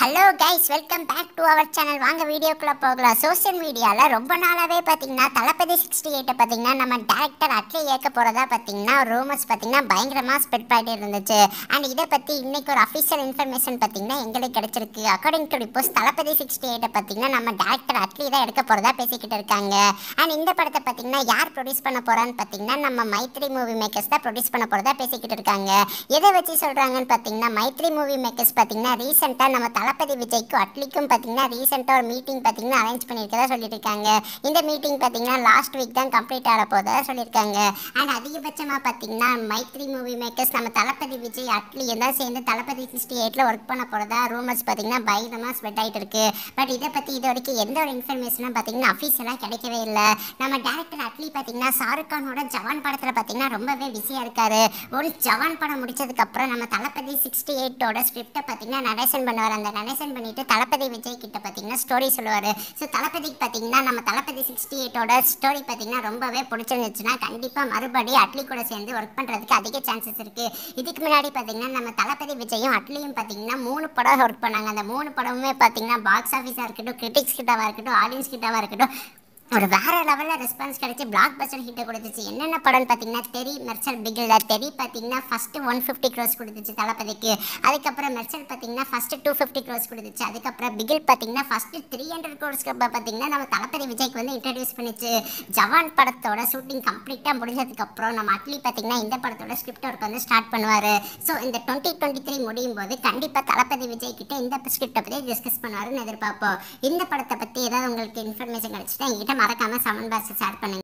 hello guys welcome back to our channel வாங்க வீடியோக்குள்ளே போகலாம் சோஷியல் மீடியாவில் ரொம்ப நாளாகவே பார்த்தீங்கன்னா தளபதி சிக்ஸ்டி எயிட்டை பார்த்தீங்கன்னா நம்ம டேரக்டர் அட்லி ஏற்க போகிறதா பார்த்தீங்கன்னா ரூமர்ஸ் பார்த்தீங்கன்னா பயங்கரமாக ஸ்ப்ரெட் ஆகிட்டு இருந்துச்சு அண்ட் இதை பற்றி இன்னைக்கு ஒரு அஃபிஷியல் இன்ஃபர்மேஷன் பார்த்தீங்கன்னா எங்களுக்கு கிடைச்சிருக்கு according to reports Thalapathy sixty எயிட்டை பார்த்தீங்கன்னா நம்ம டேரக்டர் அட்லி தான் எடுக்க போகிறதா பேசிக்கிட்டு இருக்காங்க அண்ட் இந்த படத்தை பார்த்தீங்கன்னா யார் ப்ரொடியூஸ் பண்ண போகிறான்னு பார்த்தீங்கன்னா நம்ம மைத்ரி மூவி மேக்கர்ஸ் தான் ப்ரொடியூஸ் பண்ண போகிறதா பேசிக்கிட்டு இருக்காங்க எதை வச்சு சொல்கிறாங்கன்னு பார்த்தீங்கன்னா மைத்ரி மூவி மேக்கர்ஸ் பார்த்தீங்கன்னா ரீசெண்டாக நம்ம தளபதி விஜய்க்கும் அட்லிக்கும் பார்த்தீங்கன்னா ரீசெண்டாக ஒரு மீட்டிங் பார்த்தீங்கன்னா அரேஞ்ச் பண்ணியிருக்கதா சொல்லிட்டு இருக்காங்க இந்த மீட்டிங் பார்த்தீங்கன்னா லாஸ்ட் வீக் தான் கம்ப்ளீட் ஆக போதா சொல்லியிருக்காங்க அண்ட் அதிகபட்சமாக பார்த்தீங்கன்னா மைத்ரி மூவி மேக்கர்ஸ் நம்ம தளபதி விஜய் அட்லி எல்லாம் சேர்ந்து தளபதி சிக்ஸ்டி எயிட்டில் ஒர்க் பண்ண போகிறதா ரூமர்ஸ் பார்த்தீங்கன்னா பயங்கரமாக ஸ்ப்ரெட் ஆகிட்டு இருக்கு பட் இதை பற்றி இது வரைக்கும் எந்த ஒரு இன்ஃபர்மேஷனும் பார்த்தீங்கன்னா அஃபீஷியலாக கிடைக்கவே இல்லை நம்ம டேரக்டர் அட்லி பார்த்தீங்கன்னா ஷாருக் கானோட ஜவான் படத்தில் பார்த்தீங்கன்னா ரொம்பவே பிஸியாக இருக்காரு ஒரு ஜவான் படம் முடிச்சதுக்கப்புறம் நம்ம தளபதி சிக்ஸ்டி எயிட்டோட ஸ்கிரிப்டை பார்த்தீங்கன்னா நரேஷன் பண்ணுவார் அந்த நரேஷன் பண்ணிட்டு தளபதி விஜய் கிட்ட பார்த்தீங்கன்னா ஸ்டோரி சொல்லுவார் ஸோ தளபதிக்கு பார்த்தீங்கன்னா நம்ம தளபதி சிக்ஸ்டி எயிட்டோட ஸ்டோரி பார்த்தீங்கன்னா ரொம்பவே பிடிச்சிருந்துச்சுன்னா கண்டிப்பாக மறுபடியும் அட்லி கூட சேர்ந்து ஒர்க் பண்ணுறதுக்கு அதிக சான்சஸ் இருக்குது இதுக்கு முன்னாடி பார்த்தீங்கன்னா நம்ம தளபதி விஜயும் அட்லியும் பார்த்தீங்கன்னா மூணு படம் ஒர்க் பண்ணாங்க அந்த மூணு படமுமே பார்த்தீங்கன்னா பாக்ஸ் ஆஃபீஸாக இருக்கட்டும் கிரிட்டிக்ஸ் கிட்டவா இருக்கட்டும் ஆடியன்ஸ் கிட்டவா இருக்கட்டும் ஒரு வேற லெவலில் ரெஸ்பான்ஸ் கிடைச்சி பிளாக் பஸ்டர் ஹிட்டை கொடுத்துச்சு என்னென்ன படம்னு பார்த்தீங்கன்னா தெரி மெர்சல் பிகில் தெரி பார்த்தீங்கன்னா ஃபஸ்ட்டு ஒன் ஃபிஃப்டி க்ரோஸ் கொடுத்துச்சு தளபதிக்கு அதுக்கப்புறம் மெர்சல் பார்த்தீங்கன்னா ஃபஸ்ட்டு டூ ஃபிஃப்டி க்ரோஸ் கொடுத்துச்சு அதுக்கப்புறம் பிகில் பார்த்தீங்கன்னா ஃபஸ்ட்டு த்ரீ ஹண்ட்ரட் க்ரோஸ்க்கு பார்த்தீங்கன்னா நம்ம தளபதி விஜய்க்கு வந்து இன்ட்ரடியூஸ் பண்ணிச்சு ஜவான் படத்தோட ஷூட்டிங் கம்ப்ளீட்டாக முடிஞ்சதுக்கப்புறம் நம்ம அட்லி பார்த்தீங்கன்னா இந்த படத்தோட ஸ்கிரிப்ட் ஒர்க் வந்து ஸ்டார்ட் பண்ணுவார் ஸோ இந்த டுவெண்ட்டி டுவெண்ட்டி த்ரீ முடியும் போது கண்டிப்பாக தளபதி விஜய் கிட்ட இந்த ஸ்கிரிப்டை பற்றி டிஸ்கஸ் பண்ணுவாருன்னு எதிர்பார்ப்போம் இந்த படத்தை பற்றி ஏதாவது உங்களுக்கு இன்ஃபர்மேஷன் கிடைச்சிட்டா என்கிட்ட மறக்காமல் சமன் பாக்ஸை ஷேர் பண்ணுங்க